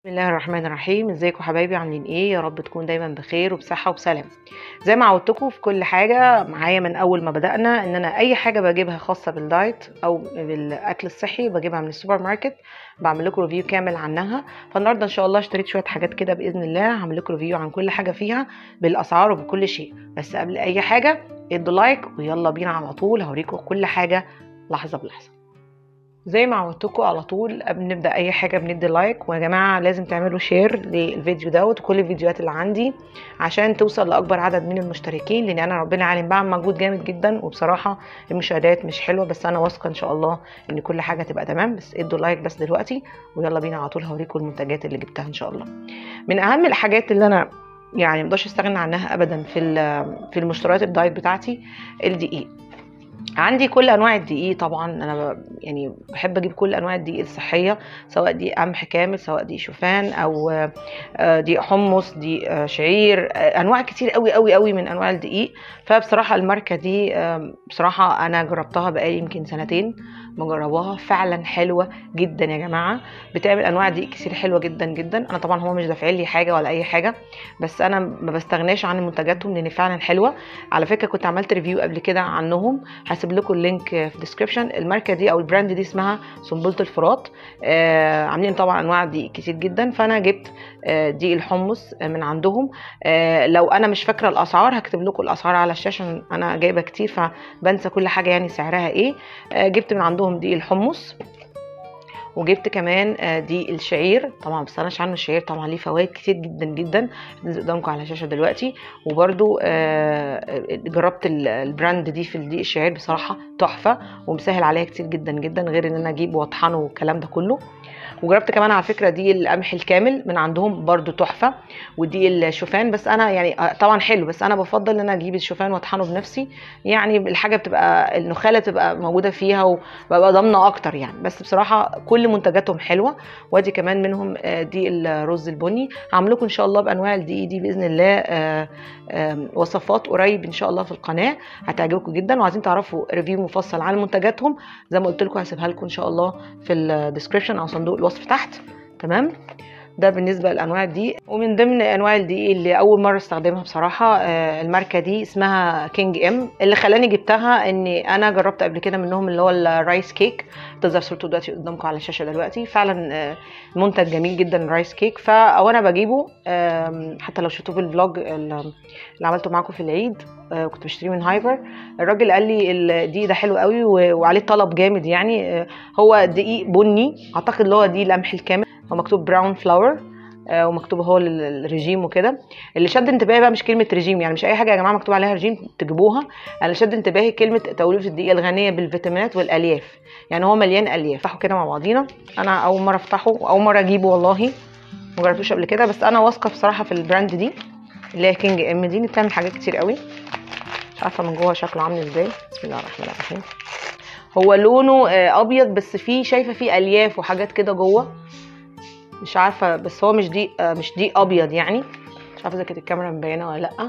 بسم الله الرحمن الرحيم ازيكم حبايبي عاملين ايه يا رب تكون دايما بخير وبصحه وبسلام زي ما عودتكم في كل حاجه معايا من اول ما بدانا ان انا اي حاجه بجيبها خاصه بالدايت او بالاكل الصحي بجيبها من السوبر ماركت بعمل لكم ريفيو كامل عنها فالنهارده ان شاء الله اشتريت شويه حاجات كده باذن الله هعمل لكم ريفيو عن كل حاجه فيها بالاسعار وبكل شيء بس قبل اي حاجه ادوا لايك ويلا بينا على طول هوريكم كل حاجه لحظه بلحظه زي ما عودتكم على طول قبل نبدا اي حاجه بندي لايك ويا جماعه لازم تعملوا شير للفيديو دوت وكل الفيديوهات اللي عندي عشان توصل لاكبر عدد من المشتركين لان انا ربنا عالم بعمل مجهود جامد جدا وبصراحه المشاهدات مش حلوه بس انا واثقه ان شاء الله ان كل حاجه تبقى تمام بس ادوا لايك بس دلوقتي ويلا بينا على طول هوريكم المنتجات اللي جبتها ان شاء الله من اهم الحاجات اللي انا يعني مقدرش استغنى عنها ابدا في في المشتريات الدايت بتاعتي الدقيق عندي كل انواع الدقيق طبعا انا يعني بحب اجيب كل انواع الدقيق الصحيه سواء دقيق قمح كامل سواء دقيق شوفان او دقيق حمص دقيق شعير انواع كتير قوي قوي قوي من انواع الدقيق فبصراحه الماركه دي بصراحه انا جربتها بقالي يمكن سنتين مجرباها فعلا حلوه جدا يا جماعه بتعمل انواع دقيق كتير حلوه جدا جدا انا طبعا هو مش دافعين لي حاجه ولا اي حاجه بس انا ما بستغناش عن منتجاتهم لان فعلا حلوه على فكره كنت عملت ريفيو قبل كده عنهم هسيب لكم اللينك في الديسكربشن الماركه دي او البراند دي اسمها سنبله الفرات آه عاملين طبعا انواع دقيق كتير جدا فانا جبت آه دقيق الحمص من عندهم آه لو انا مش فاكره الاسعار هكتب لكم الاسعار على الشاشه انا جايبه كتير فبنسى كل حاجه يعني سعرها ايه آه جبت من عندهم دقيق الحمص وجبت كمان دي الشعير طبعا ما بستغناش عنه الشعير طبعا ليه فوائد كتير جدا جدا قدامكم على الشاشه دلوقتي وبرده جربت البراند دي في الدقيق الشعير بصراحه تحفه ومسهل عليا كتير جدا جدا غير ان انا اجيب واطحنه والكلام ده كله وجربت كمان على فكره دي القمح الكامل من عندهم برده تحفه ودي الشوفان بس انا يعني طبعا حلو بس انا بفضل ان انا اجيب الشوفان واطحنه بنفسي يعني الحاجه بتبقى النخاله بتبقى موجوده فيها وببقى ضامنه اكتر يعني بس بصراحه كل منتجاتهم حلوه وادي كمان منهم دي الرز البني هعمل لكم ان شاء الله بانواع الدقيق دي باذن الله وصفات قريب ان شاء الله في القناه هتعجبكم جدا وعايزين تعرفوا ريفيو مفصل عن منتجاتهم زي ما قلت لكم هسيبها لكم ان شاء الله في الديسكربشن او صندوق الوصف تحت تمام ده بالنسبه لانواع الدقيق ومن ضمن انواع الدقيق اللي اول مره استخدمها بصراحه الماركه دي اسمها كينج ام اللي خلاني جبتها ان انا جربت قبل كده منهم اللي هو الرايس كيك تظهر صورته دلوقتي قدامكم على الشاشه دلوقتي فعلا منتج جميل جدا الرايس كيك فانا بجيبه حتى لو شفتوه في الفلوج اللي عملته معاكم في العيد كنت بشتريه من هايبر الراجل قال لي الدقيق ده حلو قوي وعليه طلب جامد يعني هو دقيق بني اعتقد اللي هو دي القمح الكامل هو مكتوب براون فلاور آه ومكتوب هو الرجيم وكده اللي شد انتباهي بقى مش كلمه رجيم يعني مش اي حاجه يا جماعه مكتوب عليها رجيم تجيبوها انا اللي شد انتباهي كلمه توليفه الدقيق الغنيه بالفيتامينات والالياف يعني هو مليان الياف افتحوا كده مع بعضينا انا اول مره افتحه واول مره اجيبه والله ما جربتوش قبل كده بس انا واثقه بصراحه في البراند دي اللي هي كينج ام دي بتعمل حاجات كتير قوي مش عارفه من جوه شكله عامل ازاي بسم الله الرحمن الرحيم هو لونه ابيض بس فيه شايفه فيه الياف وحاجات كده جوه مش عارفه بس هو مش دي مش دي ابيض يعني مش عارفه اذا كانت الكاميرا مبينه ولا لا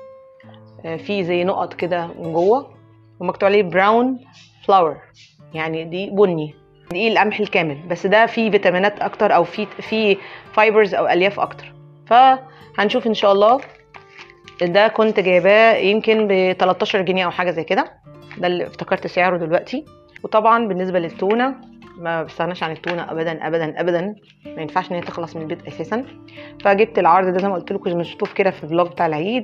في زي نقط كده من جوه ومكتوب عليه براون فلاور يعني دي بني دي القمح الكامل بس ده فيه فيتامينات اكتر او فيه فيه فايبرز او الياف اكتر فهنشوف ان شاء الله ده كنت جايباه يمكن ب 13 جنيه او حاجه زي كده ده اللي افتكرت سعره دلوقتي وطبعا بالنسبه للتونه ما بستغناش عن التونه ابدا ابدا ابدا ما ينفعش ان هي تخلص من البيت اساسا فجبت العرض ده زي ما قلت لكم بنشوف كده في الفلوج بتاع العيد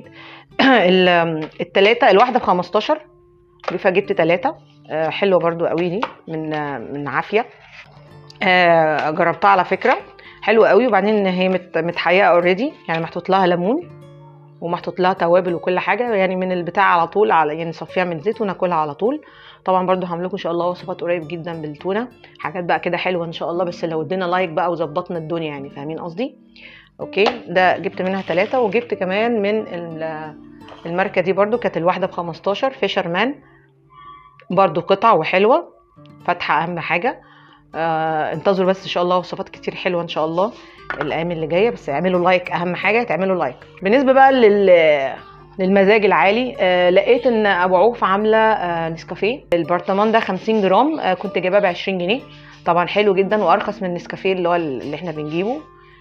التلاته الواحده ب 15 فجبت تلاته حلوه برضو قوي دي من من عافيه جربتها على فكره حلوه قوي وبعدين هي متحققه اوريدي يعني محطوط لها ليمون ومحطوط لها توابل وكل حاجه يعني من البتاع على طول على يعني نصفيها من زيت وناكلها على طول طبعا برضو هعمل لكم ان شاء الله وصفات قريب جدا بالتونه حاجات بقى كده حلوه ان شاء الله بس لو ادينا لايك بقى وظبطنا الدنيا يعني فاهمين قصدي اوكي ده جبت منها ثلاثة وجبت كمان من الماركه دي برضو كانت الواحده ب 15 فيشر مان برضو قطع وحلوه فاتحه اهم حاجه آه انتظروا بس ان شاء الله وصفات كتير حلوه ان شاء الله الايام اللي جايه بس اعملوا لايك اهم حاجه تعملوا لايك بالنسبه بقى لل للمزاج العالي آه لقيت ان ابو عوف عامله آه نسكافيه البرطمان ده 50 جرام آه كنت جايباه ب 20 جنيه طبعا حلو جدا وارخص من النسكافيه اللي هو اللي احنا بنجيبه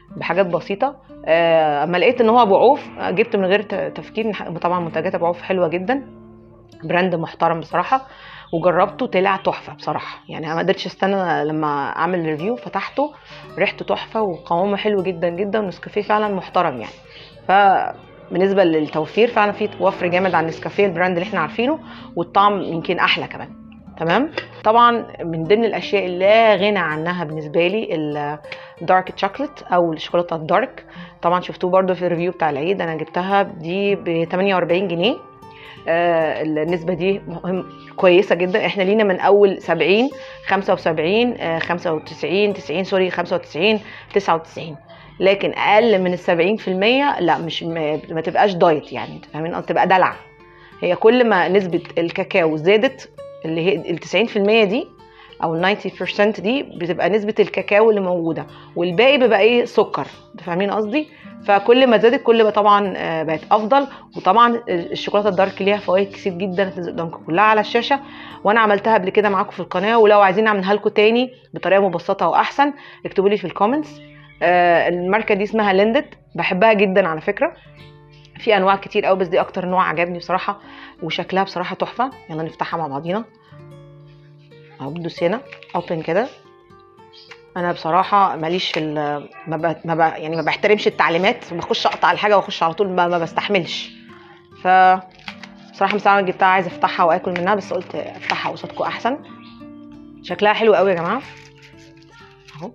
بحاجات بسيطه آه، اما لقيت ان هو ابو عوف آه، جبت من غير ت- تفكير طبعا منتجات ابو عوف حلوه جدا براند محترم بصراحه وجربته طلع تحفه بصراحه يعني انا ما قدرتش استنى لما اعمل ريفيو فتحته ريحته تحفه وقوامه حلو جدا جدا ونسكافيه فعلا محترم يعني فبالنسبه للتوفير فعلا في وفر جامد عن نسكافيه البراند اللي احنا عارفينه والطعم يمكن احلى كمان تمام طبعا من ضمن الاشياء اللي لا غنى عنها بالنسبه لي الدارك شوكليت او الشوكولاته الدارك طبعا شفتوه برده في الريفيو بتاع العيد انا جبتها دي ب 48 جنيه آه، النسبه دي مهم كويسه جدا احنا لينا من اول 70 75 آه، 95 90 سوري 95 99 لكن اقل من ال 70% لا مش ما, ما تبقاش دايت يعني انت فاهمين قصدي؟ تبقى دلع هي كل ما نسبه الكاكاو زادت اللي هي ال 90% دي او ال 90% دي بتبقى نسبه الكاكاو اللي موجوده والباقي بيبقى ايه سكر انتوا فاهمين قصدي فكل ما زادت كل ما طبعا آه، بقت افضل وطبعا الشوكولاته الدارك ليها فوائد كتير جدا هتنزل قدامكم كلها على الشاشه وانا عملتها قبل كده معاكم في القناه ولو عايزين اعملها لكم تاني بطريقه مبسطه واحسن اكتبوا لي في الكومنتس آه، الماركه دي اسمها ليندت بحبها جدا على فكره في انواع كتير قوي بس دي اكتر نوع عجبني بصراحه وشكلها بصراحه تحفه يلا نفتحها مع بعضينا اهو بتدوس هنا اوبن كده انا بصراحه ماليش في ال- ما, ب... ما ب... يعني ما بحترمش التعليمات بخش اقطع الحاجه واخش على طول ما, ما بستحملش ف بصراحه من ساعه ما جبتها عايزه افتحها واكل منها بس قلت افتحها قصادكم احسن شكلها حلو قوي يا جماعه اهو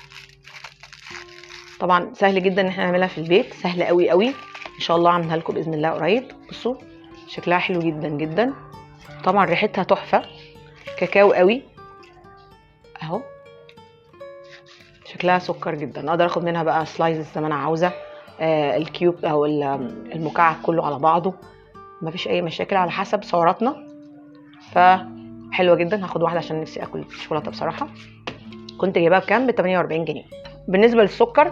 طبعا سهل جدا ان احنا نعملها في البيت سهل قوي قوي ان شاء الله اعملها لكم باذن الله قريب بصوا شكلها حلو جدا جدا طبعا ريحتها تحفه كاكاو قوي اهو شكلها سكر جدا اقدر اخد منها بقى سلايزز زي ما انا عاوزه آه الكيوب او ال- المكعب كله على بعضه مفيش اي مشاكل على حسب سعراتنا فحلوه جدا هاخد واحده عشان نفسي اكل شوكولاته بصراحه كنت جايباها بكام ب 48 جنيه بالنسبه للسكر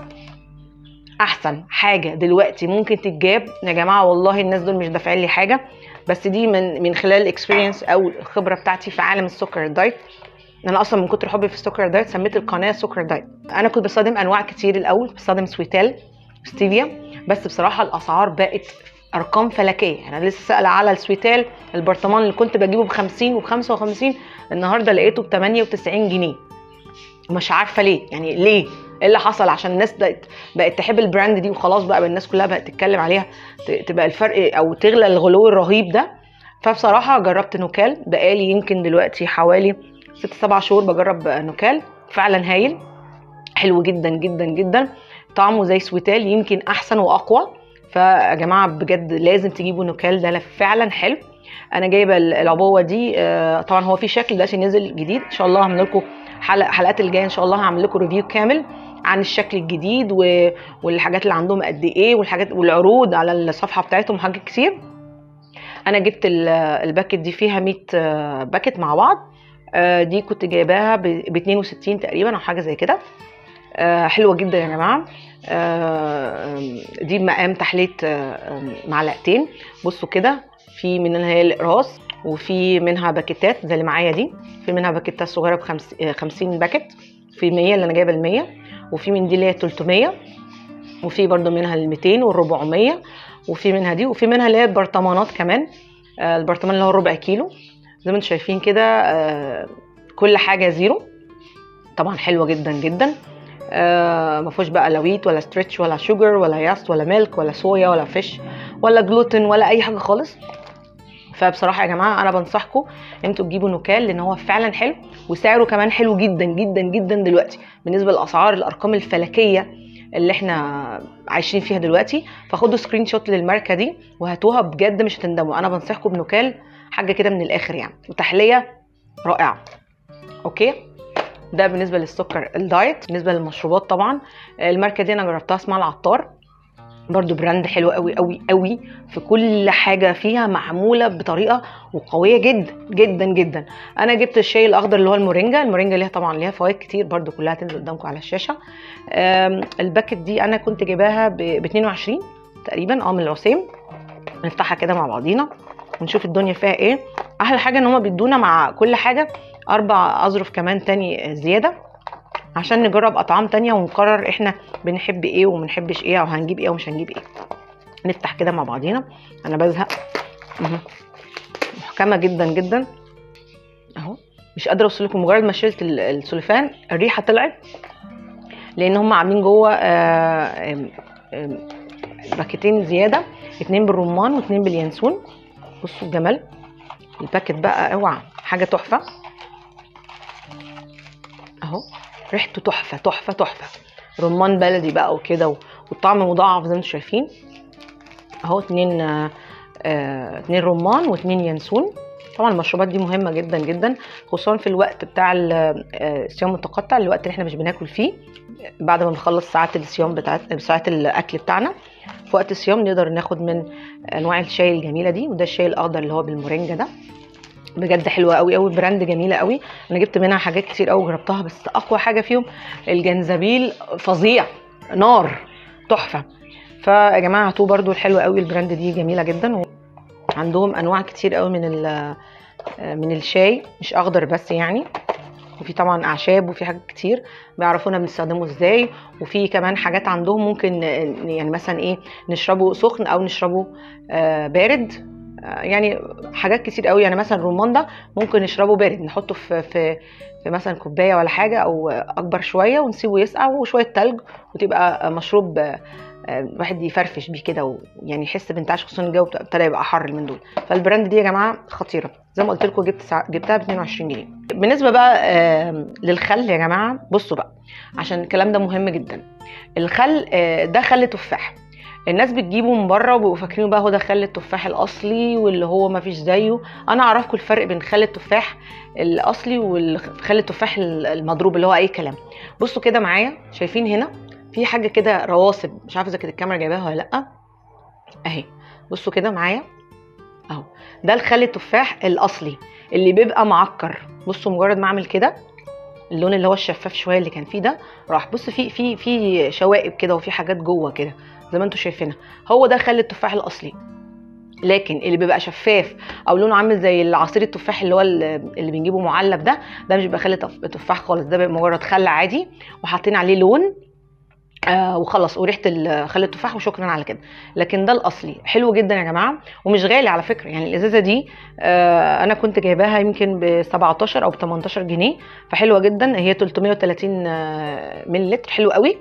احسن حاجه دلوقتي ممكن تتجاب يا جماعه والله الناس دول مش دافعين لي حاجه بس دي من من خلال الاكسبيرينس او الخبره بتاعتي في عالم السكر الدايت انا اصلا من كتر حبي في السكر دايت سميت القناه سكر دايت انا كنت بستخدم انواع كتير الاول بستخدم سويتال ستيفيا بس بصراحه الاسعار بقت ارقام فلكيه انا لسه سائله على السويتال البرطمان اللي كنت بجيبه ب 50 وب 55 النهارده لقيته ب 98 جنيه مش عارفه ليه يعني ليه ايه اللي حصل عشان الناس بقت بقت تحب البراند دي وخلاص بقى الناس كلها بقت تتكلم عليها ت- تبقى الفرق او تغلى الغلو الرهيب ده فبصراحه جربت نوكال بقالي يمكن دلوقتي حوالي ست سبع شهور بجرب نوكال فعلا هايل حلو جدا جدا جدا طعمه زي سويتال يمكن احسن واقوى فيا جماعه بجد لازم تجيبوا نوكال ده فعلا حلو انا جايبه العبوه دي آه، طبعا هو في شكل دلوقتي نزل جديد ان شاء الله هعمل لكم حلقه حلقات الجايه ان شاء الله هعمل لكم ريفيو كامل عن الشكل الجديد و... والحاجات اللي عندهم قد ايه والحاجات والعروض على الصفحه بتاعتهم حاجات كتير انا جبت ال- الباكت دي فيها 100 آه، باكت مع بعض آه، دي كنت جايباها ب 62 تقريبا او حاجه زي كده آه، حلوه جدا يا جماعه آه، دي مقام تحليه آه، معلقتين بصوا كده في منها هي الاقراص وفي منها باكيتات زي اللي معايا دي في منها باكيتات صغيره ب 50 باكت في 100 اللي انا جايبه ال 100 وفي من دي اللي هي 300 وفي برضو منها ال 200 وال 400 وفي منها دي وفي منها اللي هي البرطمانات كمان آه، البرطمان اللي هو ربع كيلو زي ما انتم شايفين كده آه، كل حاجه زيرو طبعا حلوه جدا جدا آه، ما فيهوش بقى لا ويت ولا ستريتش ولا شوجر ولا ياست ولا ميلك ولا صويا ولا فيش ولا جلوتين ولا اي حاجه خالص فبصراحه يا جماعه انا بنصحكم انتوا تجيبوا نوكال لان هو فعلا حلو وسعره كمان حلو جدا جدا جدا دلوقتي بالنسبه للاسعار الارقام الفلكيه اللي احنا عايشين فيها دلوقتي فخدوا سكرين شوت للماركه دي وهاتوها بجد مش هتندموا انا بنصحكم بنوكال حاجه كده من الاخر يعني وتحليه رائعه اوكي ده بالنسبه للسكر الدايت بالنسبه للمشروبات طبعا الماركه دي انا جربتها اسمها العطار برضو براند حلو قوي قوي قوي في كل حاجه فيها معموله بطريقه وقويه جدا جدا جدا انا جبت الشاي الاخضر اللي هو المورينجا المورينجا ليها طبعا ليها فوائد كتير برضو كلها تنزل قدامكم على الشاشه آم، الباكت دي انا كنت جايباها ب 22 تقريبا اه من العسيم نفتحها كده مع بعضينا ونشوف الدنيا فيها ايه احلى حاجه ان هما بيدونا مع كل حاجه اربع اظرف كمان تاني زياده عشان نجرب اطعام تانية ونقرر احنا بنحب ايه وما بنحبش ايه او هنجيب ايه ومش هنجيب ايه نفتح كده مع بعضينا انا بزهق مهم. محكمه جدا جدا اهو مش قادره اوصل لكم مجرد ما شلت ال- السلوفان الريحه طلعت لان هم عاملين جوه آه، آم، آم، باكيتين زياده اتنين بالرمان واتنين باليانسون بصوا الجمال الباكت بقى اوعى حاجه تحفه اهو ريحته تحفه تحفه تحفه رمان بلدي بقى وكده و- والطعم مضاعف زي ما انتم شايفين اهو اتنين آه، آه، اتنين رمان واتنين ينسون طبعا المشروبات دي مهمه جدا جدا خصوصا في الوقت بتاع ال- آه، الصيام المتقطع الوقت اللي احنا مش بناكل فيه بعد ما نخلص ساعات الصيام بتاعت ساعات الاكل بتاعنا في وقت الصيام نقدر ناخد من انواع الشاي الجميله دي وده الشاي الاخضر اللي هو بالمورينجا ده بجد حلوه قوي قوي براند جميله قوي انا جبت منها حاجات كتير قوي جربتها بس اقوى حاجه فيهم الجنزبيل فظيع نار تحفه فيا جماعه هاتوه برضو الحلوه قوي البراند دي جميله جدا عندهم انواع كتير قوي من ال- من الشاي مش اخضر بس يعني وفي طبعا اعشاب وفي حاجات كتير بيعرفونا بنستخدمه ازاي وفي كمان حاجات عندهم ممكن يعني مثلا ايه نشربه سخن او نشربه آه، بارد آه، يعني حاجات كتير قوي يعني مثلا الرمان ده ممكن نشربه بارد نحطه في في في مثلا كوبايه ولا حاجه او اكبر شويه ونسيبه يسقع وشويه تلج وتبقى مشروب آه، آه، الواحد يفرفش بيه كده ويعني يحس بانتعاش خصوصا الجو ابتدى يبقى حر من دول فالبراند دي يا جماعه خطيره زي ما قلت لكم جبت سع... جبتها ب 22 جنيه بالنسبه بقى آه، للخل يا جماعه بصوا بقى عشان الكلام ده مهم جدا الخل آه، ده خل تفاح الناس بتجيبه من بره وبيبقوا فاكرينه بقى هو ده خل التفاح الاصلي واللي هو ما فيش زيه انا اعرفكم الفرق بين خل التفاح الاصلي وخل التفاح المضروب اللي هو اي كلام بصوا كده معايا شايفين هنا في حاجه كده رواسب مش عارفه اذا كانت الكاميرا جايباها ولا لا اهي بصوا كده معايا اهو ده الخل التفاح الاصلي اللي بيبقى معكر بصوا مجرد ما اعمل كده اللون اللي هو الشفاف شويه اللي كان فيه ده راح بص في في في شوائب كده وفي حاجات جوه كده زي ما انتم شايفينها هو ده خل التفاح الاصلي لكن اللي بيبقى شفاف او لونه عامل زي العصير التفاح اللي هو اللي بنجيبه معلب ده ده مش بيبقى خل تف- تفاح خالص ده بيبقى مجرد خل عادي وحاطين عليه لون آه وخلص وريحه ال- خل التفاح وشكرا على كده لكن ده الاصلي حلو جدا يا جماعه ومش غالي على فكره يعني الازازه دي آه انا كنت جايباها يمكن ب 17 او ب 18 جنيه فحلوه جدا هي 330 آه، مللي لتر حلو قوي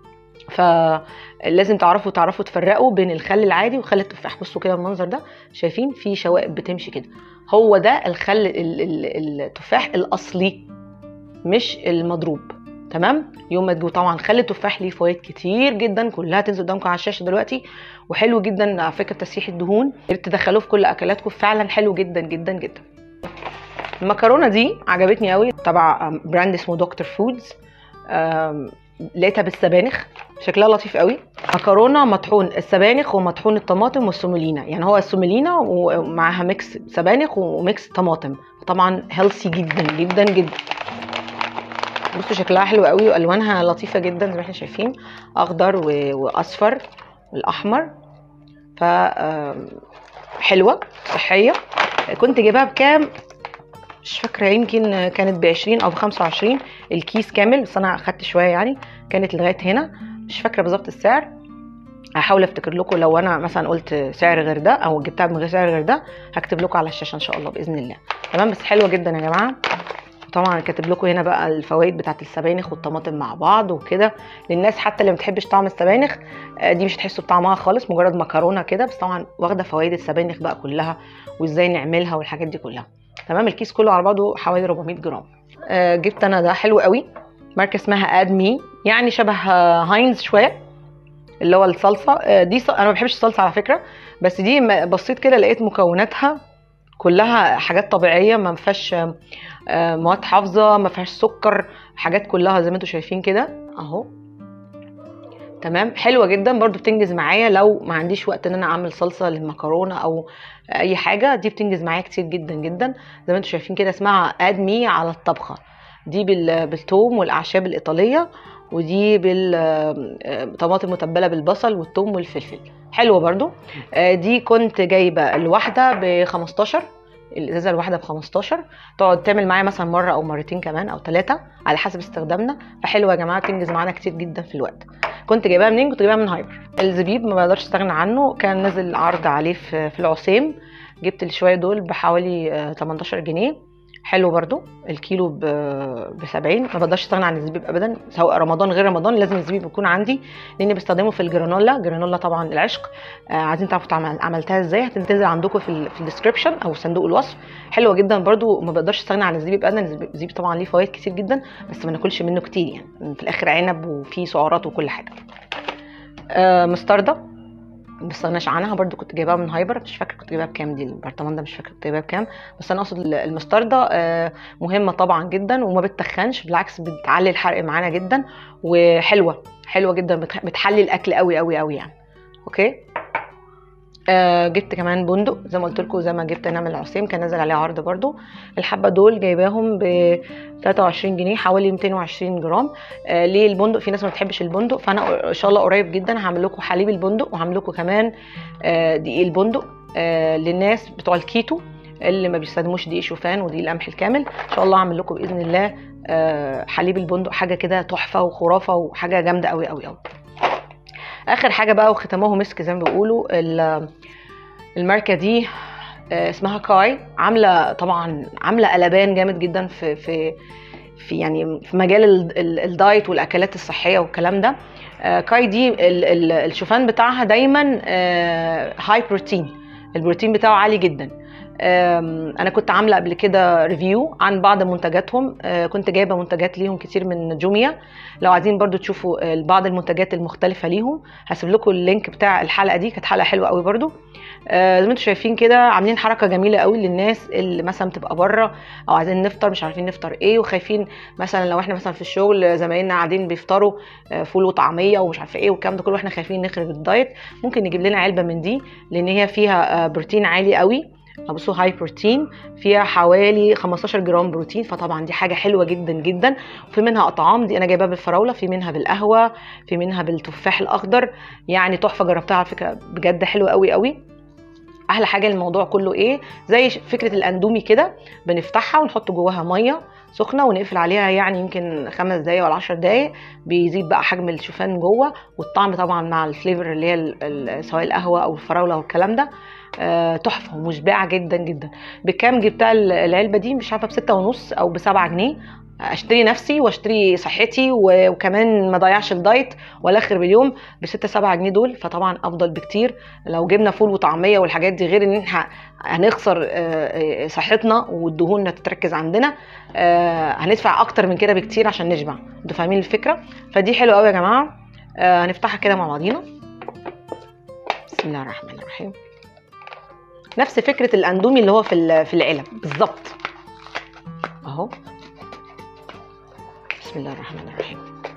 فلازم تعرفوا تعرفوا تفرقوا بين الخل العادي وخل التفاح بصوا كده المنظر ده شايفين في شوائب بتمشي كده هو ده الخل ال- ال- التفاح الاصلي مش المضروب تمام يوم ما تجيبوا طبعا خل التفاح ليه فوائد كتير جدا كلها تنزل قدامكم على الشاشه دلوقتي وحلو جدا على فكره تسيح الدهون يا ريت تدخلوه في كل اكلاتكم فعلا حلو جدا جدا جدا المكرونه دي عجبتني قوي تبع براند اسمه دكتور فودز آم، لقيتها بالسبانخ شكلها لطيف قوي مكرونه مطحون السبانخ ومطحون الطماطم والسومولينا يعني هو السومولينا ومعاها ميكس سبانخ وميكس طماطم طبعا هيلثي جدا جدا جدا بصوا شكلها حلو قوي والوانها لطيفه جدا زي ما احنا شايفين اخضر و- واصفر والاحمر ف آم، حلوه صحيه كنت جايباها بكام مش فاكره يمكن كانت ب 20 او ب 25 الكيس كامل بس انا اخدت شويه يعني كانت لغايه هنا مش فاكره بالظبط السعر هحاول افتكر لكم لو انا مثلا قلت سعر غير ده او جبتها من غير سعر غير ده هكتب لكم على الشاشه ان شاء الله باذن الله تمام بس حلوه جدا يا جماعه طبعا كاتب لكم هنا بقى الفوائد بتاعت السبانخ والطماطم مع بعض وكده للناس حتى اللي ما بتحبش طعم السبانخ آه، دي مش هتحسوا بطعمها خالص مجرد مكرونه كده بس طبعا واخده فوائد السبانخ بقى كلها وازاي نعملها والحاجات دي كلها تمام الكيس كله على بعضه حوالي 400 جرام آه، جبت انا ده حلو قوي ماركه اسمها اد مي يعني شبه آه، هاينز شويه اللي هو الصلصه آه، دي ص... انا ما بحبش الصلصه على فكره بس دي م- بصيت كده لقيت مكوناتها كلها حاجات طبيعيه ما فيهاش آه، آه، مواد حافظه ما فيهاش سكر حاجات كلها زي ما انتم شايفين كده اهو تمام حلوه جدا برضو بتنجز معايا لو ما عنديش وقت ان انا اعمل صلصه للمكرونه او اي حاجه دي بتنجز معايا كتير جدا جدا زي ما انتم شايفين كده اسمها ادمي على الطبخه دي بال- بالثوم والاعشاب الايطاليه ودي بالطماطم متبله بالبصل والثوم والفلفل حلوه برضو آه، دي كنت جايبه الواحده ب 15 الازازه الواحده ب 15 تقعد تعمل معايا مثلا مره او مرتين كمان او ثلاثه على حسب استخدامنا فحلوه يا جماعه تنجز معانا كتير جدا في الوقت كنت جايباها منين كنت جايباها من هايبر الزبيب ما بقدرش استغنى عنه كان نازل عرض عليه في في العسيم جبت الشويه دول بحوالي آه، 18 جنيه حلو برضو الكيلو ب 70 ما بقدرش استغنى عن الزبيب ابدا سواء رمضان غير رمضان لازم الزبيب يكون عندي لاني بستخدمه في الجرانولا جرانولا طبعا العشق آه عايزين تعرفوا تعمل عملتها ازاي هتنزل عندكم في ال في الديسكربشن او صندوق الوصف حلوه جدا برضو ما بقدرش استغنى عن الزبيب ابدا الزبيب الزبيب طبعا ليه فوائد كتير جدا بس ما ناكلش منه كتير يعني في الاخر عنب وفيه سعرات وكل حاجه آه مستردة ما بستغناش عنها برضو كنت جايباها من هايبر مش فاكره كنت جايباها بكام دي البرطمان ده مش فاكره كنت جايباها بكام بس انا اقصد ال- المستردة آه، مهمه طبعا جدا وما بتتخنش بالعكس بتعلي الحرق معانا جدا وحلوه حلوه جدا بتخ- بتحلي الاكل قوي قوي قوي يعني اوكي آه جبت كمان بندق زي ما قلت لكم زي ما جبت انا من العسيم كان نازل عليه عرض برضو الحبه دول جايباهم ب 23 جنيه حوالي 220 جرام آه ليه البندق في ناس ما بتحبش البندق فانا ان شاء الله قريب جدا هعمل لكم حليب البندق وهعمل لكم كمان آه دقيق البندق آه للناس بتوع الكيتو اللي ما بيستخدموش دقيق شوفان ودقيق القمح الكامل ان شاء الله هعمل لكم باذن الله آه حليب البندق حاجه كده تحفه وخرافه وحاجه جامده قوي قوي قوي اخر حاجه بقى وختموه مسك زي ما بيقولوا ال- الماركه دي آه، اسمها كاي عامله طبعا عامله قلبان جامد جدا في في في يعني في مجال ال- ال- الدايت والاكلات الصحيه والكلام ده آه، كاي دي ال- ال- الشوفان بتاعها دايما هاي بروتين البروتين بتاعه عالي جدا آم، انا كنت عامله قبل كده ريفيو عن بعض منتجاتهم آه، كنت جايبه منتجات ليهم كتير من جوميا لو عايزين برضو تشوفوا آه، بعض المنتجات المختلفه ليهم هسيب لكم اللينك بتاع الحلقه دي كانت حلقه حلوه قوي برضو آه، زي ما انتم شايفين كده عاملين حركه جميله قوي للناس اللي مثلا بتبقى بره او عايزين نفطر مش عارفين نفطر ايه وخايفين مثلا لو احنا مثلا في الشغل زمايلنا قاعدين بيفطروا آه، فول وطعميه ومش عارفه ايه والكلام ده كله واحنا خايفين نخرب الدايت ممكن نجيب لنا علبه من دي لان هي فيها آه، بروتين عالي قوي بصوا هاي بروتين فيها حوالي 15 جرام بروتين فطبعا دي حاجه حلوه جدا جدا وفي منها اطعام دي انا جايباها بالفراوله في منها بالقهوه في منها بالتفاح الاخضر يعني تحفه جربتها على فكره بجد حلوه قوي قوي احلى حاجه الموضوع كله ايه زي ش- فكره الاندومي كده بنفتحها ونحط جواها ميه سخنه ونقفل عليها يعني يمكن خمس دقايق ولا عشر دقايق بيزيد بقى حجم الشوفان جوه والطعم طبعا مع الفليفر اللي هي ال- ال- سواء القهوه او الفراوله والكلام ده آه، تحفه ومشبعه جدا جدا بكام جبتها ال- العلبه دي مش عارفه بستة ونص او بسبعة جنيه اشتري نفسي واشتري صحتي و- وكمان ما ضيعش الدايت ولا اخر اليوم بستة سبعة جنيه دول فطبعا افضل بكتير لو جبنا فول وطعميه والحاجات دي غير ان احنا هنخسر آه، آه، صحتنا والدهون تتركز عندنا آه، هندفع اكتر من كده بكتير عشان نشبع انتوا فاهمين الفكره فدي حلوه قوي يا جماعه آه، هنفتحها كده مع بعضينا بسم الله الرحمن الرحيم نفس فكره الاندومي اللي هو في ال- في العلب بالظبط اهو بسم الله الرحمن الرحيم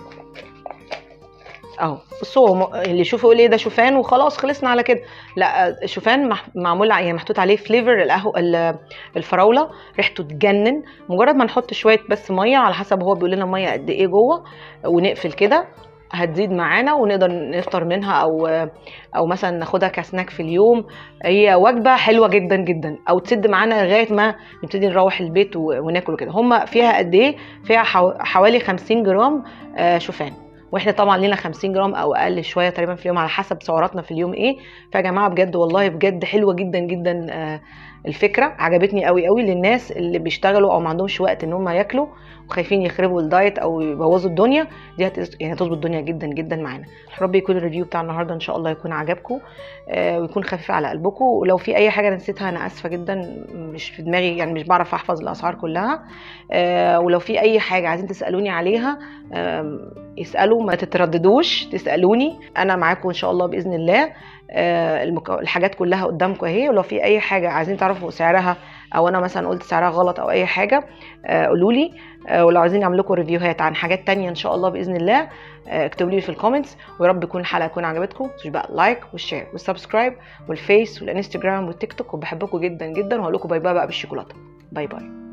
اهو بصوا هو م- اللي يشوف يقول ايه ده شوفان وخلاص خلصنا على كده لا الشوفان مح- معمول ع- يعني محطوط عليه فليفر القهوه ال- الفراوله ريحته تجنن مجرد ما نحط شويه بس ميه على حسب هو بيقول لنا ميه قد ايه جوه ونقفل كده هتزيد معانا ونقدر نفطر منها او او مثلا ناخدها كسناك في اليوم هي وجبه حلوه جدا جدا او تسد معانا لغايه ما نبتدي نروح البيت و- وناكل كده هم فيها قد ايه فيها حو- حوالي 50 جرام آه، شوفان واحنا طبعا لينا 50 جرام او اقل شويه تقريبا في اليوم على حسب سعراتنا في اليوم ايه فيا جماعه بجد والله بجد حلوه جدا جدا آه، الفكره عجبتني قوي قوي للناس اللي بيشتغلوا او ما عندهمش وقت ان هم ياكلوا وخايفين يخربوا الدايت او يبوظوا الدنيا دي هتز... يعني هتظبط الدنيا جدا جدا معانا ربي يكون الريفيو بتاع النهارده ان شاء الله يكون عجبكم آه ويكون خفيف على قلبكم ولو في اي حاجه نسيتها انا اسفه جدا مش في دماغي يعني مش بعرف احفظ الاسعار كلها آه ولو في اي حاجه عايزين تسالوني عليها آه اسالوا ما تترددوش تسالوني انا معاكم ان شاء الله باذن الله آه المك... الحاجات كلها قدامكم اهي ولو في اي حاجه عايزين تعرفوا سعرها او انا مثلا قلت سعرها غلط او اي حاجه آه قولوا لي آه ولو عايزين اعمل لكم ريفيوهات عن حاجات تانية ان شاء الله باذن الله آه اكتبوا لي في الكومنتس ويا رب تكون الحلقه تكون عجبتكم مش بقى لايك والشير والسبسكرايب والفيس والانستجرام والتيك توك وبحبكم جدا جدا وهقول لكم باي باي بقى بالشوكولاته باي باي